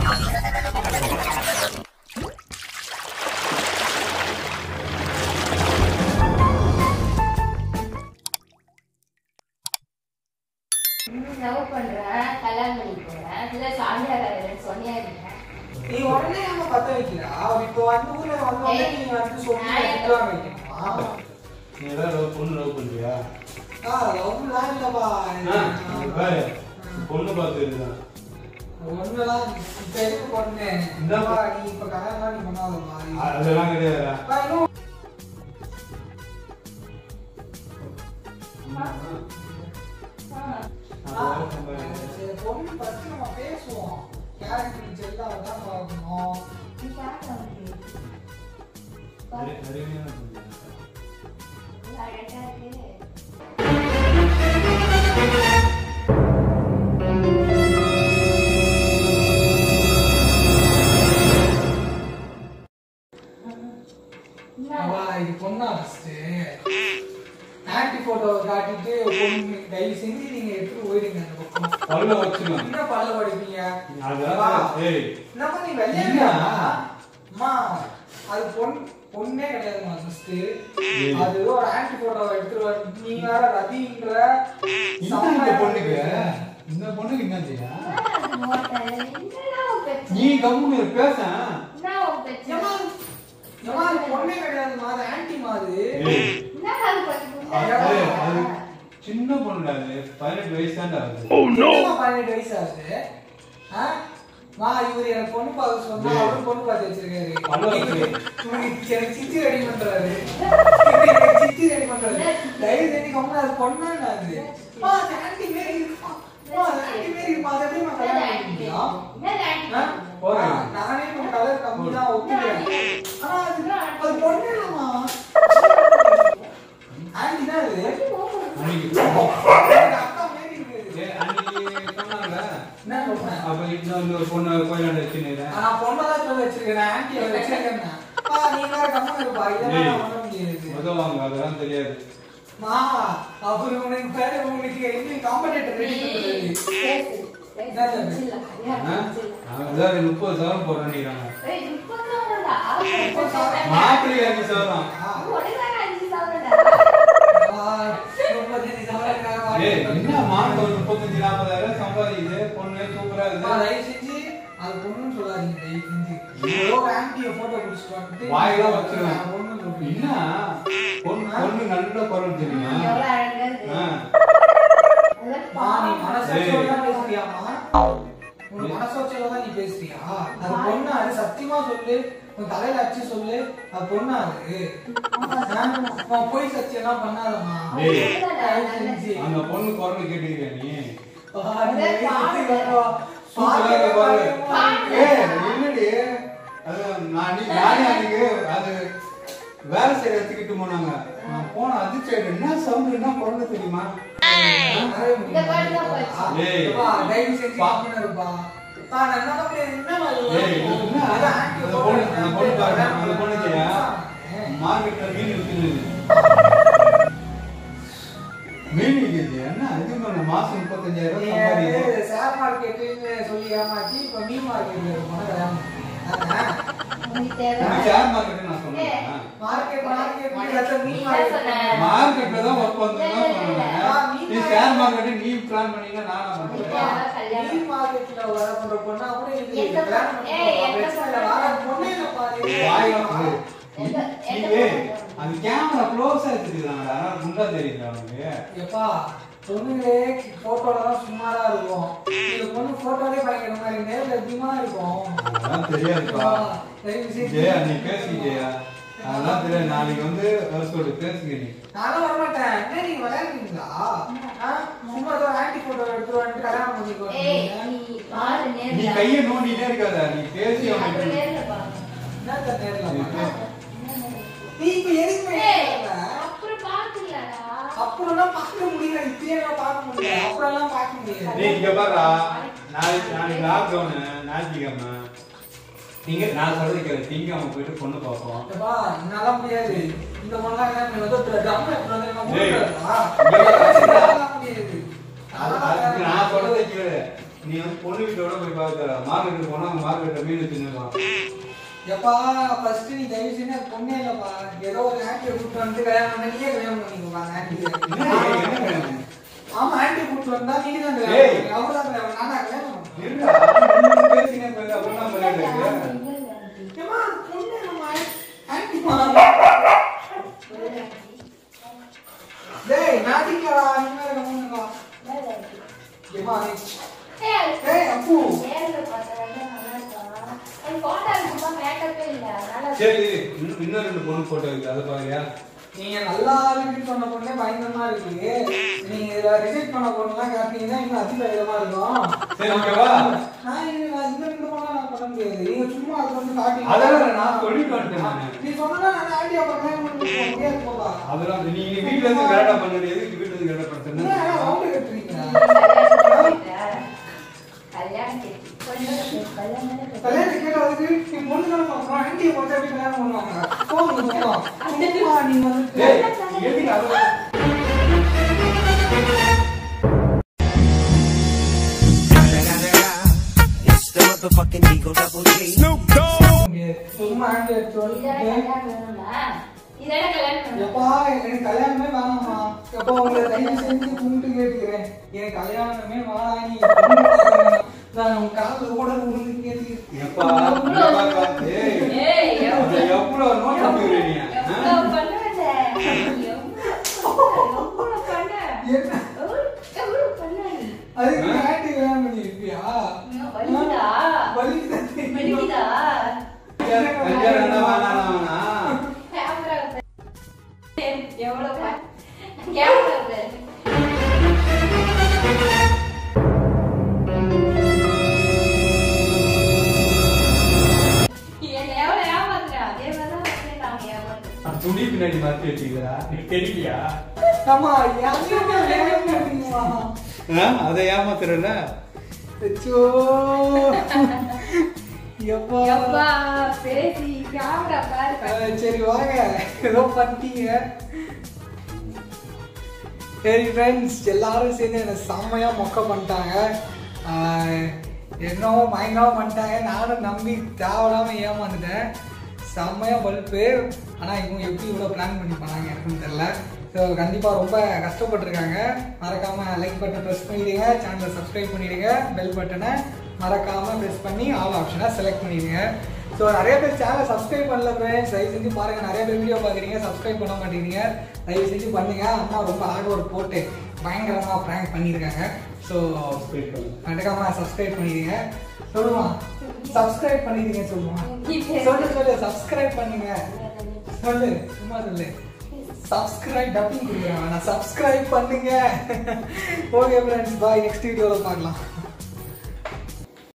Love பண்றேன் கல்யாணம் பண்ணி போறேன் இல்ல சாமியார் சொன்னியா இருக்கேன் நீ உடனே நம்ம பத்த வைக்கிறா இப்போ வந்து ஊர்ல வந்து உடனே நீ வந்து சொல்லி திட்டுவாங்க வைக்கணுமா நீ ஏதாவது love பொண்ணு லவ் பண்றியா ஆ லவ்லாம் இல்லப்பா ஆ, இங்க பாரு பொண்ணு பார்த்து இருக்கான் ஒண்ணுலாம் இப்ப எதுக்கு பொண்ணு இந்தாப்பா. இந்தாப்பா நீ இப்ப கல்யாணம் நீ பண்ணாதம்மா அதெல்லாம் கிடையாதுடா அப்பா, இன்னும் ஆ, சரி, பொண்ணு பத்தி நம்ம பேசுவோம் கேரக்டர் ஜெல்லாக தான் பார்க்கணும் அருமையான பொண்ணு அவா இது பொண்ணா ஃபர்ஸ்ட் ஆன்டி போட்டோவை காட்டிட்டு பொண்ணு தயவு செஞ்சு நீங்க எடுத்து போயிடுங்க அந்த பக்கம் பல்ல வச்சுக்கலாம் என்ன பல்ல படிப்பீங்க அதெல்லாம் ஏய் என்னப்பா நீ வெள்ளையா இல்ல. அம்மா அது பொன் பொண்ணே கிடையாதுமா ஃபர்ஸ்ட் ஏய். அது ஏதோ ஒரு ஆன்டி போட்டோவை எடுத்துட்டு வர நீ வேற ரதின்ற என்ன இந்த பொண்ணுக்கு இந்த பொண்ணுக்கு என்ன செய்யா நீ கம்முன்னு இரு, பேச ஏம்மா, ஏம்மா, அது பொண்ணே கிடையாதுமா அது ஆன்டிமா அது ஏய் அது அது சின்ன பொண்ணுடா அது பதினெட்டு வயசு தான்டா அது என்னம்மா பதினெட்டு வயசு ஆகுது ஆ? மா இவர் எனக்கு பொண்ணு பார்க்க சொன்னா ஏய். அவரும் பொண்ணு பார்த்து வச்சிருக்காரு பல்ல வச்சு. இவருக்கு எனக்கு சித்தி ரெடி பண்றாரு இவருக்கு எனக்கு சித்தி ரெடி பண்றாரு தயவு செஞ்சு கம்முனு அது பொண்ணா அது மா அது ஆன்டி மாரி இருக்குமா மா அது ஆன்டி மாரி இருக்குமா அது எப்படி நான் கல்யாணம் பண்ண முடியும் ஆ? போறேன். ஆ, நானே உங்க கலர் கம்மி தான் ஒத்துக்கிறேன் ஆனா அது அது பொண்ணு இல்லம்மா ஆன்டி தான் அது அன்னைக்கு எனக்கு அக்கா மாரி இருக்குது ஏய், அன்னைக்கு சொன்னாங்க என்ன சொல்றேன் அப்ப இன்னொரு ஒரு பொண்ணு கோயிலாண்ட வச்சுன்னு நான் பொண்ணதான் சொல்ல வச்சிருக்கேன் ஆன்டி வச்சிருக்கேன் பா நீ வேற கம்மன் இருப்பா இதெல்லாம் நான் பண்ண முடியாது உதவாங்க அதெல்லாம் தெரியாது மா அவரு உனக்கு பேரு உனக்கு எப்படி காம்படேட்டர் ரெடி பண்றது ஆ? அவன் ஏதாவது முப்பது சவரம் போட நினைக்கிறாங்க மாப்பிள்ளை அஞ்சு சவரம் முப்பத்தஞ்சு சவரக்காக ஏய் வாங்கி என்ன மாதம் ஒரு முப்பத்தஞ்சு நாற்பதாயிரம் சம்பாதிக்குது பொண்ணு சூப்பரா அம்மா, இருக்குது தயவு செஞ்சு அது பொண்ணுன்னு சொல்லாதீங்க தயவு செஞ்சு ஏதோ ஒரு ஆன்டியை போட்டோ பிடிச்சிட்டு வந்துட்டு வாயெல்லாம் வச்சிருவேன் நான் பொண்ணுன்னு சொல்றீங்க. என்ன பொண்ணு பொண்ணு நல்ல குரல் தெரியுமா ஆ. மா, நீ மனசாட்சியோட தான் பேசுறியாம்மா? உன் மனசாட்சியோட தான் நீ பேசுறியா? அது பொண்ணா? அது சத்தியமா சொல்லு. உன் தலையில அடிச்சு சொல்லு. அது பொண்ணா அது? ஆ? உன் பொய் சத்தியம்லாம் பண்ணாதம்மா. ஏய். தயவு செஞ்சு. அந்த பொண்ணு குரல் கேட்டுக்கிறியா நீ பா, நீ வயசுக்கு வர்றோம். சூப்பரா இருக்கு பாரு பாரு. ஏய் என்னடி அது நான் நீ நானே அன்னைக்கு அது வேலை செய்யற எடுத்துக்கிட்டு போனாங்க நான் போன அதிர்ச்சி ஆயிட்டு என்ன சவுண்ட் என்ன குரல் தெரியுமா வரவே முடியாது. இந்த பாட்டு தான் போச்சு. ஏய். பா, தயவு செஞ்சு கம்முனு இருப்பா. பா, நான் என்ன பண்ணேன்? என்ன மாதிரி ஏய் என்ன அது ஆன்டி அந்த பொண்ணு அந்த பொண்ணு பாருங்க அந்த பொண்ணு தெரியா மார்க்கெட்ல மீன் விற்கிறது மீன் விற்கிறது என்ன இது பண்ண மாசம் முப்பத்தஞ்சாயிரம் நீ ரூபாய் சம்பாதிக்குது வந்து ஷேர் மார்க்கெட்டுன்னு சொல்லி ஏமாத்தி இப்ப மீன் மார்க்கெட்ல இருக்கோம் கல்யாணம் உனக்கு ஷேர் மார்க்கெட் நான் சொன்னேன் மார்க்கெட் மார்க்கெட் மீன் மார்க்கெட் மார்க்கெட்ல தான் ஒர்க் பண்ணுறதுதான் சொன்னேன் நீ ஷேர் மார்க்கெட் நீ பிளான் பண்ணீங்கன்னா நானா பண்றேன் மீன் மார்க்கெட்ல வேலை பண்ற பொண்ணா கூட இது எந்த கல்யாணம் பொண்ணு? ஏய், பண்ணிக்கலாம். எந்த பிரச்சனை இல்ல. பொண்ணு? வர பொண்ணே இல்ல பாரு. வாயில போடு. எந்த- நீ- எந்த ஏய், பொண்ணு? அந்த கேமரா க்ளோஸா எடுத்துக்கிறாங்கடா குண்டா தெரியுது அவனுக்கு எப்பா பொண்ணுங்களே போட்டோல தான் சும்மாதான் இருக்கும் இந்த பொண்ணு போட்டோலே பயங்கர மாதிரி நேர்ல எப்படிமா இருக்கும் அதெல்லாம் தெரியாதுப்பா எப்பா, தயவு செஞ்சு ஜெயா நீ பேசி ஜெயா அதெல்லாம் தெரியாது நாளைக்கு வந்து வர சொல்லு பேசுங்க நீ நானும் வரமாட்டேன் என்ன நீங்க விளையாடுறீங்களா ஆ? சும்மா ஏதோ ஆன்டி போட்டோ எடுத்து வந்துட்டு கல்யாணம் பண்ணிக்கோ ஏய், நீ பாரு நீ நேர்ல. கையை நோண்டிட்டே இருக்காத நீ பேசி நீ அப்புறம் அவனுக்கு நேர்ல பாரு. என்னத்த நேர்ல நீ பண்ண? பே- நீ இப்ப எதுக்கு ஏய், பேசுற? அப்புறம் பாத்துக்கலாடா. அப்புறம்லாம் பார்க்க முடியல இப்பயே நான் பார்க்க முடியல அப்புறம்லாம் பார்க்க முடியாது டேய் இங்க பாருடா நாளைக்கு நாளைக்கு லாக்டவுனு ஞாயிற்றுக்கிழமை நீங்க நான் சொல்றது கேளு திங்கக்கிழமை போயிட்டு பொண்ணு பார்ப்போம் எப்பா, என்னால முடியாது இந்த பொண்ணெல்லாம் கல்யாணம் பண்ணி வந்து இப்ப டம் எடுத்துட்டு வந்து நான் ஏய், ஊட்டுறதா? இங்க வா. என்னால முடியாது அது- அதுக்கு நான் சொல்றதை கேளு நீ வந்து பொண்ணு வீட்டோட போய் பார்க்கற மார்க்கெட்டுக்கு போனா அங்க மார்க்கெட்ல மீன் தின்னுக்கலாம் எப்பா ஃபர்ஸ்ட் நீ தயவு செஞ்சு அது பொண்ணே இல்லப்பா ஏதோ ஒரு ஆண்டியை கூப்பிட்டு வந்து கல்யாணம் பண்ணி நீயே கல்யாணம் பண்ணிக்கோப்பா அந்த என்ன ஆண்டியை என்ன வேணும்? ஆமா ஆண்டி கூப்பிட்டு வந்தா நீங்க தான் ஏய். கல்யாணம் பண்ணி அவர்தான் கல்யாணம் பண்ணி- நானா கல்யாணம் பண்ணேன் இருடா, நீ பேசினே போய் அப்புறம் நான் பண்ணிட்டு ஏம்மா, அது பொண்ணு இல்லம்மா. ஆண்டிமா. டேய், நாட்டிக்கடா, நீ வேற கம்முனுடா. ஏம்மா, நீ- ஏய், அப்பு. சரி இன்னும் இன்னும் ரெண்டு பொண்ணு போட்டோ இருக்கு அதை பாருயா நீங்க நல்லா இருக்குன்னு சொன்ன பொண்ணே பயங்கரமா இருக்கு நீங்க இதுல ரிஜெக்ட் பண்ண பொண்ணுலாம் காட்டினீங்கன்னா இன்னும் அதிபயங்கரமா இருக்கும் சரி, ஓகேவா? நான் இது நான் இந்த ரெண்டு பொண்ணா நான் பண்ண முடியாது நீங்க சும்மா அதை வந்து காட்டி அதெல்லாம் நான் சொல்லிட்டு வந்துட்டேன் நானு. நீ சொன்னா நான் ஆண்டி அப்ப கல்யாணம் பண்ணி போக முடியாது போப்பா அதெல்லாம் நீ நீ வீட்ல இருந்து கரெக்டா பண்ணுறது எதுக்கு வீட்ல இருந்து கரெக்டா என்ன பண்றது ரவுண்டு கட்டுறீங்க கல்யாணம் கேட்டா அதுக்கு நீ பொண்ணு தானே பார்க்கணும் ஆண்டியை பார்த்து எப்படி கல்யாணம் பண்ணுவாங்க போங்க போங்க அம்மா, நீ வந்து ஏய், எதுக்கு அதெல்லாம் It's the motherfucking Eagle Double G. சும்மா ஆண்டி எடுத்து வந்து எப்பா எனக்கு கல்யாணமே வேணாமா எப்பா உங்களை தயவு செஞ்சு கும்பிட்டு கேட்டுக்கிறேன் எனக்கு கல்யாணமே வேணாம் நீ பொண்ணு பார்க்கணும். நான் உன் காலில் கூட விழுந்து கேட்டுக்கிறேன் எப்பா, என்னப்பா கா- ஏய், ஏய், அதை எவ்வளவு நோட் பண்ணிக்கிறே நீ ஆ? என்ன அதுக்கு நீ ஆண்டி கல்யாணம் பண்ணி இருப்பியா வலிக்குதா? வலிக்குதா? வலிக்குதா? கல்யாணம் என்ன வேணாம் வேணா கேமரா எவ்வளவு பா- கேமரா பாரு. என்னை எவ்வளவு ஏமாத்துறா? அதே மாதிரிதான் வந்து நாங்க ஏமாத்துறோம். துணி பின்னாடி மாத்தி வச்சுக்கிறா நீ தெரியலையா ஆமா, யாருமே கல்யாணம் பண்ணீங்களா? அதை ஏமாத்துறல அச்சோ. எப்பா. எப்பா, பேசி கேமரா பாரு அஹ், சரி வாங்க ஏதோ பண்ணிட்டீங்க சரி ஃப்ரெண்ட்ஸ் எல்லாரும் சேர்ந்து என்னை செம்மையாக மொக்க பண்ணிட்டாங்க ஆஹ், என்னவோ பயங்கரமாக பண்ணிட்டாங்க நானும் நம்பி தேவையில்லாமல் ஏமாந்துட்டேன் செம்மையாக பல்ப்பு ஆனால் இவங்க எப்படி இவ்வளோ பிளான் பண்ணி பண்ணாங்க எனக்குன்னு தெரில ஸோ கண்டிப்பாக ரொம்ப கஷ்டப்பட்டிருக்காங்க மறக்காமல் லைக் பட்டன் ப்ரெஸ் பண்ணிடுங்க சேனலை சப்ஸ்கிரைப் பண்ணிடுங்க பெல் பட்டனை மறக்காமல் ப்ரெஸ் பண்ணி ஆல் ஆப்ஷனை செலக்ட் பண்ணிடுங்க ஸோ நிறைய பேர் சேனலை சப்ஸ்கிரைப் பண்ணல ஃப்ரெண்ட்ஸ் தயவு செஞ்சு பாருங்கள் நிறைய பேர் வீடியோ பார்க்குறீங்க சப்ஸ்கிரைப் பண்ண மாட்டேங்கிறீங்க தயவு செஞ்சு பண்ணுங்க அம்மா ரொம்ப ஹார்ட் ஒர்க் போட்டு பயங்கரமாக ப்ராங்க் பண்ணியிருக்காங்க ஸோ மறக்காம சப்ஸ்கிரைப் பண்ணிடுங்க சொல்லுமா சப்ஸ்கிரைப் பண்ணிடுங்க சொல்லுமா நீ பேசு. சொல்லு சொல்லு சப்ஸ்கிரைப் பண்ணுங்க சொல்லு சும்மா சொல்லு சப்ஸ்கிரைப் டப்பிங் கொடுக்குறேன் நான் சப்ஸ்கிரைப் பண்ணுங்க ஓகே ஃப்ரெண்ட்ஸ் பாய் நெக்ஸ்ட் வீடியோவில் பார்க்கலாம்